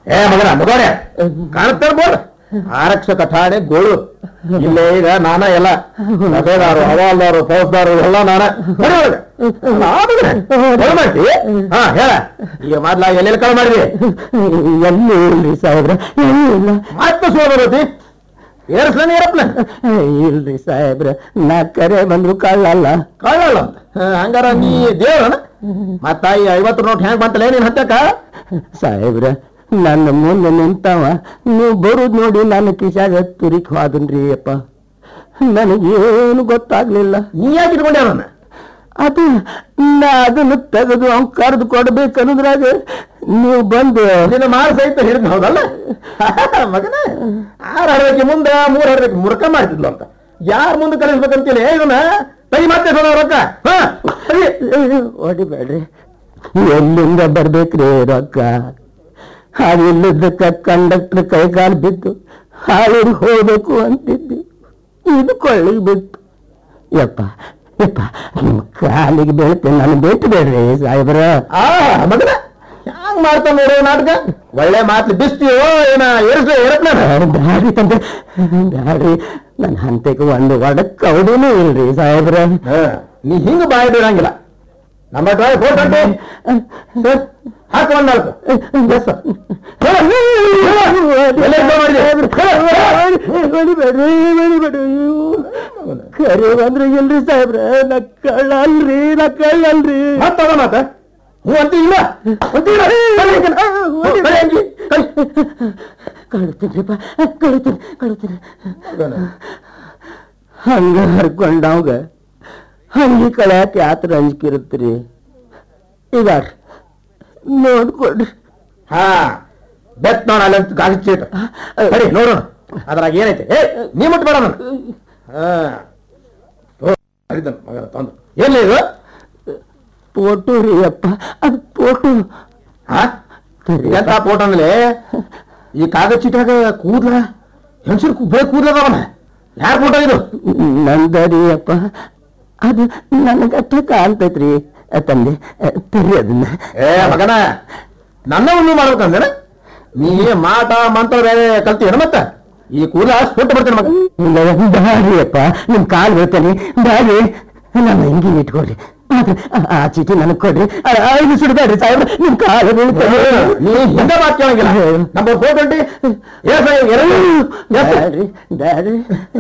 ಏ ಮಗನ ಮಗೋಡೆ ಕಾಣುತ್ತೆ ಬೋರ್ಡ್ ಆರಕ್ಷಕ ಠಾಣೆ ಗೋಳು ಇಲ್ಲೇ ಈಗ ನಾನ ಎಲ್ಲ ಸಭೆದಾರು ಹವಾಲ್ದಾರು ಫೌಜ್ದಾರು ಎಲ್ಲ ನಾನ ನಡಿ ಒಳಗೆ. ಆಮೇಲೆ ಕಳ್ ಮಾಡ್ತಿ? ಹಾ ಹೇಳ ಈಗ ಮೊದ್ಲ ಎಲ್ಲೆಲ್ಲಿ ಕಳ ಮಾಡಿದ್ವಿ ಎಲ್ಲಿ ಇಲ್ರಿ ಸಾಹೇಬ್ರ ಎಲ್ಲಿ ಇಲ್ಲ ಮತ್ತೆ ಸೋದರತಿ ಏರ್ಸ್ಲನ್ ಏರಪ್ಲ ಇಲ್ರಿ ಸಾಹೇಬ್ರ ನಾ ಕರೆ ಬಂದ್ರು ಕಳ್ಳಲ್ಲ ಕಳ್ಳಲ್ಲ ಅಂತ ಹಾ, ಹಂಗಾರ ನೀ ದೇವ್ರನ ಮತ್ತ ಈ ಐವತ್ತು ನೋಟ್ ಹೆಂಗ್ ಬಂತಲ್ಲ ನೀನ್ ಹತ್ತಕ ಸಾಹೇಬ್ರ ನನ್ನ ಮುಂದೆ ನಿಂತವ ನೀವು ಬರುದ್ ನೋಡಿ ನನ್ನ ಕಿಶಾಗ ತುರಿಕ್ ಹೋದನ್ರಿ ಅಪ್ಪ ನನಗೇನು ಗೊತ್ತಾಗ್ಲಿಲ್ಲ ನೀ ಯಾಕೆ ಇಟ್ಕೊಂಡೆ ಅವನ್ನ ಅದು ನಾ ಅದನ್ನು ತೆಗೆದು ಅವ್ನ್ ಕರೆದು ಕೊಡ್ಬೇಕನ್ನೋದ್ರಾಗ ನೀವು ಬಂದು ನಿನ್ನ ಮಾರ ಸಹಿತ ಹಿಡಿದ್ ಹೌದಲ್ಲ ಮಗನ ಆರ್ ಹಡ್ಬೇಕು ಮುಂದ ಮೂರ್ ಹಡ್ಬೇಕು ಮುರ್ಕ ಮಾಡ್ತಿದ್ಲು ಅಂತ ಯಾರ್ ಮುಂದೆ ಕಲಿಸ್ಬೇಕಂತೇಳಿ ಇವನ್ನ ತೈ ಮತ್ತೆ ಸೋದ ರೊಕ್ಕ ಹಾ, ತಗಿ. ಹೊಡಿಬೇಡ್ರಿ ಎಲ್ಲಿಂದ ಬರ್ಬೇಕ್ರಿ ರೊಕ್ಕ ಅದಿಲ್ಲದಕ್ಕ ಕಂಡಕ್ಟರ್ ಕೈಕಾಲು ಬಿದ್ದು ಹಾಳೂರು ಹೋಗ್ಬೇಕು ಅಂತಿದ್ದೆ ಇದು ಕೊಳ್ಳಿಗೆ ಬಿತ್ತು ಯಪ್ಪ ಯಪ್ಪ ನಿಮ್ಮ ಕಾಲಿಗೆ ಬೀಳ್ತೇನೆ ನಾನು ಬಿಟ್ಟು ಬೇಡ್ರಿ ಸಾಹೇಬ್ರ ಆ ಮಗನ ಹ್ಯಾಂಗ್ ಮಾಡ್ತಾನ ನೋಡೋ ನಾಟಕ ಒಳ್ಳೆ ಮಾತು ಬಿಸ್ತೀವೋ ಏನ ಏರ್ಸ್ ಏರಪ್ನ ಬ್ಯಾಡ್ರಿ ತಂದೆ ಬ್ಯಾಡ್ರಿ ನನ್ನ ಹಂತಕ್ಕೆ ಒಂದು ಒಡಕ್ ಕೌಡಿನೂ ಇಲ್ರಿ ಸಾಹೇಬ್ರ ನೀ ಹಿಂಗ ಬಾಯಿ ಬಿಡಂಗಿಲ್ಲ ನಮ್ಮ ಡ್ರೈವ್ ಫೋರ್ ಟ್ವೆಂಟಿ ಸರ್ ಹಾಕು ಒಂದ್ ನಾಲ್ಕು ಎಸ್ ಸರ್ ಹೊಡಿಬೇಡ್ರಿ ಹೊಡಿಬೇಡ್ರಿ ಕರೆ ಬಂದ್ರೆ ಇಲ್ರಿ ಸಾಹೇಬ್ರ ನಾ ಕಳ್ಳ ಅಲ್ರಿ ನಾ ಕಳ್ಳ ಅಲ್ರಿ ಮತ್ತದ ಮಾತ ಹ್ಞೂ ಅಂತ ಇಲ್ಲ ಅಂತ ಇಲ್ಲ ಕಲಿ ಅಂಕಲ್. ಹ್ಞೂ, ಕಲಿ ಅಂಕಿ, ಕಲಿ. ಕಳ್ತೀನಿಪ್ಪ ಕಳ್ತೀನಿ ಕಳ್ತೀನಿ ಹಂಗ ಹರ್ಕೊಂಡವಾಗ ಹಂಗಿ ಕಳ್ಯಾಕ ಯಾತ್ರ ಅಂಜಿಕಿರುತ್ತೀರಿ ಈಗ ನೋಡ್ಕೊಡ್ರಿ ಹಾ ಬೆತ್ ನೋಡ ಅಲ್ಲಿ ಅಂತ ಗಾಡಿ ಚೀಟ ಸರಿ ನೋಡೋಣ ಅದ್ರಾಗ ಏನೈತೆ ಏ ನೀ ಮುಟ್ಟು ಬೇಡ ನಾನು ಹಾ ಓ ಹರಿದನ್ ಮಗನ ತಂದು ಎಲ್ಲಿ ಇದು ಫೋಟೋ ರೀ ಅಪ್ಪ ಅದು ಫೋಟೋ ಹಾ ಎಂತ ಫೋಟೋ ಅಂದ್ರೆ ಈ ಕಾಗದ ಚೀಟಾಗ ಕೂದ್ಲ ಹೆಂಗಸರು ಬೇ ಕೂದ್ಲದವನ ಯಾರ ಫೋಟೋ ಇದು ನಂದರಿ ಅಪ್ಪ ಅದು ನನಗಟ್ಟ ಕಾಣ್ತೈತ್ರಿ ತಂದೆ ತೆರಿ ಅದನ್ನ ಏ ಮಗನ ನನ್ನ ಉಣ್ಣು ಮಾಡ್ಬೇಕಂದ್ರೆ ನೀ ಮಾಟ ಮಂತ್ರ ಬೇರೆ ಕಲ್ತೀನ ಮತ್ತ ಈ ಕೂದಲ ಸುಟ್ಟು ಬರ್ತೀನಿ ಮಗ ಬ್ಯಾಡ್ರಿ ಅಪ್ಪ ನಿಮ್ ಕಾಲ್ ಬೀಳ್ತೇನೆ ಬ್ಯಾಡ್ರಿ ನನ್ನ ಹಿಂಗಿ ಇಟ್ಕೊಡ್ರಿ ಆದ್ರೆ ಆ- ಆ ಚೀಟಿ ನನಗ್ ಕೊಡ್ರಿ ಆ- ಆ, ಇದು ಸುಡ್ಬೇಡ್ರಿ ಸಾಹೇಬ್ರ ನಿಮ್ ಕಾಲು ಬೀಳ್ತೇನೆ ನೀ ಹಿಂದೆ ಮಾತು ಕೇಳಂಗಿಲ್ಲ ನಂಬರ್ ಫೋರ್ ಟ್ವೆಂಟಿ ಎಸ್ ಎರಡು ಎಸ್ ಬ್ಯಾಡ್ರಿ ಬ್ಯಾಡ್ರಿ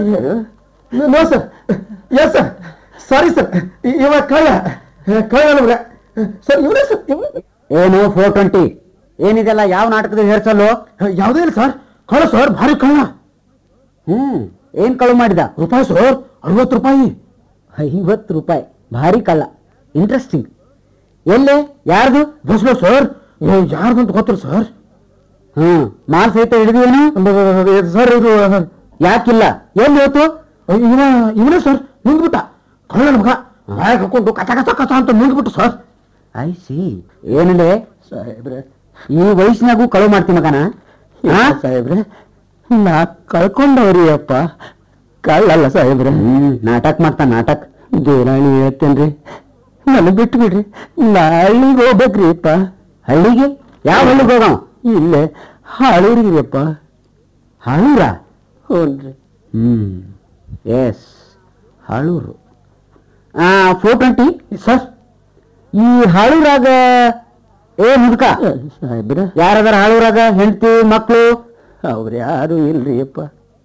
no sir yes sir sorry sir ಇವ ಕಳ್ಳ ಕಳ್ಳ ನಮ್ಗ ಸರ್ ಇವನೇ ಸರ್ ಇವನೇ ಏನು ಫೋರ್ ಟ್ವೆಂಟಿ ಏನಿದೆಲ್ಲ ಯಾವ ನಾಟಕದ ಹೇರ್ಸಲ್ಲು ಯಾವುದೇ ಇಲ್ಲ ಸರ್ ಕಳ್ಳ ಸರ್ ಭಾರಿ ಕಳ್ಳ ಹ್ಮ್ ಏನ್ ಕಳು ಮಾಡಿದ ರೂಪಾಯಿ ಸರ್ ಅರವತ್ತು ರೂಪಾಯಿ ಐವತ್ತು ರೂಪಾಯಿ ಭಾರಿ ಕಳ್ಳ ಇಂಟ್ರೆಸ್ಟಿಂಗ್ ಎಲ್ಲೇ ಯಾರ್ದು ಬಸ್ ಸರ್ ಯಾರ್ದಂತ ಗೊತ್ತಿಲ್ಲ ಸರ್ ಹ್ಮ್ ಮಾಲ್ ಸಹಿತ ಹಿಡಿದೇನು ಸರ್ ಇದು ಯಾಕಿಲ್ಲ ಎಲ್ಲಿ ಹೋತು ಇವ ಇವನೇ ಸರ್ ನಿಂದ್ಬಿಟ್ಟ ಕಳ್ಳ ಮಗ ಬ್ಯಾಗ್ ಹಾಕೊಂಡು ಕಚ ಕಚ ಕಚ ಅಂತ ನಿಂದ್ಬಿಟ್ಟು ಸರ್ ಐ ಸಿ ಏನಿದೆ ಸಾಹೇಬ್ರೆ ಈ ವಯಸ್ಸಿನಾಗೂ ಕಳು ಮಾಡ್ತೀನಿ ಮಗನ ಹಾ? ಸಾಹೇಬ್ರೆ ನಾ ಕಳ್ಕೊಂಡವ್ರಿ ಅಪ್ಪ ಕಳ್ಳಲ್ಲ ಸಾಹೇಬ್ರೆ ಹ್ಮ್ ನಾಟಕ ಮಾಡ್ತಾನ ನಾಟಕ ದೇವರಾಣಿ ಹೇಳ್ತೇನ್ರಿ ನನ್ನ ಬಿಟ್ಟು ಬಿಡ್ರಿ ನಾ ಹಳ್ಳಿಗೆ ಹೋಗ್ಬೇಕ್ರಿ ಅಪ್ಪ ಹಳ್ಳಿಗೆ ಯಾವ ಹಳ್ಳಿಗೆ ಹೋಗವ ಇಲ್ಲೇ ಹಾಳೂರಿಗೆ ಅಪ್ಪ ಹಾಳೂರ ಹ್ಞೂನ್ರಿ ಹ್ಮ್ ಎಸ್ ಹಾಳೂರು ಆ ಫೋರ್ ಟ್ವೆಂಟಿ ಸರ್ ಈ ಹಾಳೂರಾಗ ಏ ಮುದುಕ ಸಾಹೇಬ್ರ ಯಾರದಾರ ಹಾಳೂರಾಗ ಹೆಂಡತಿ ಮಕ್ಕಳು ಅವ್ರು ಯಾರು ಇಲ್ರಿ ಅಪ್ಪ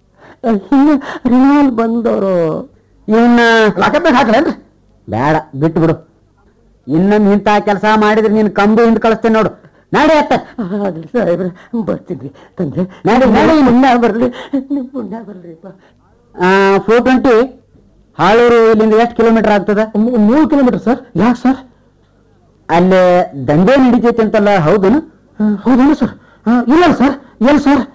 ರಿನಾಲ್ ಬಂದವರು ಇವನ್ನ ಲಾಕಪ್ನಾಗ ಹಾಕ್ಲೇನ್ರಿ ಬೇಡ ಬಿಟ್ಟು ಬಿಡು ಇನ್ನೊಮ್ಮೆ ಇಂಥ ಕೆಲಸ ಮಾಡಿದ್ರೆ ನೀನು ಕಂಬು ಹಿಂದ್ ಕಳಿಸ್ತೇನೆ ನೋಡು ನಾಡಿ ಅತ್ತ ಸಾಹೇಬ್ರ ಬರ್ತೀನಿ ತಂದೆ ನಾಡಿ ನಾಡಿ ಪುಣ್ಯ ಬರ್ಲಿ ನಿಮ್ ಪುಣ್ಯ ಬರ್ಲಿಪ್ಪ ಫೋರ್ ಟ್ವೆಂಟಿ ಹಾಳೂರು ಇಲ್ಲಿಂದ ಎಷ್ಟು ಕಿಲೋಮೀಟರ್ ಆಗ್ತದ ಮೂರು ಕಿಲೋಮೀಟರ್ ಸರ್ ಯಾಕೆ ಸರ್ ಅಲ್ಲಿ ದಂಧೆ ನಡೀತೈತಿ ಅಂತಲ್ಲ ಹೌದನು ಹೌದೇನು ಸರ್ ಇಲ್ಲ ಸರ್ ಎಲ್ಲಿ ಸರ್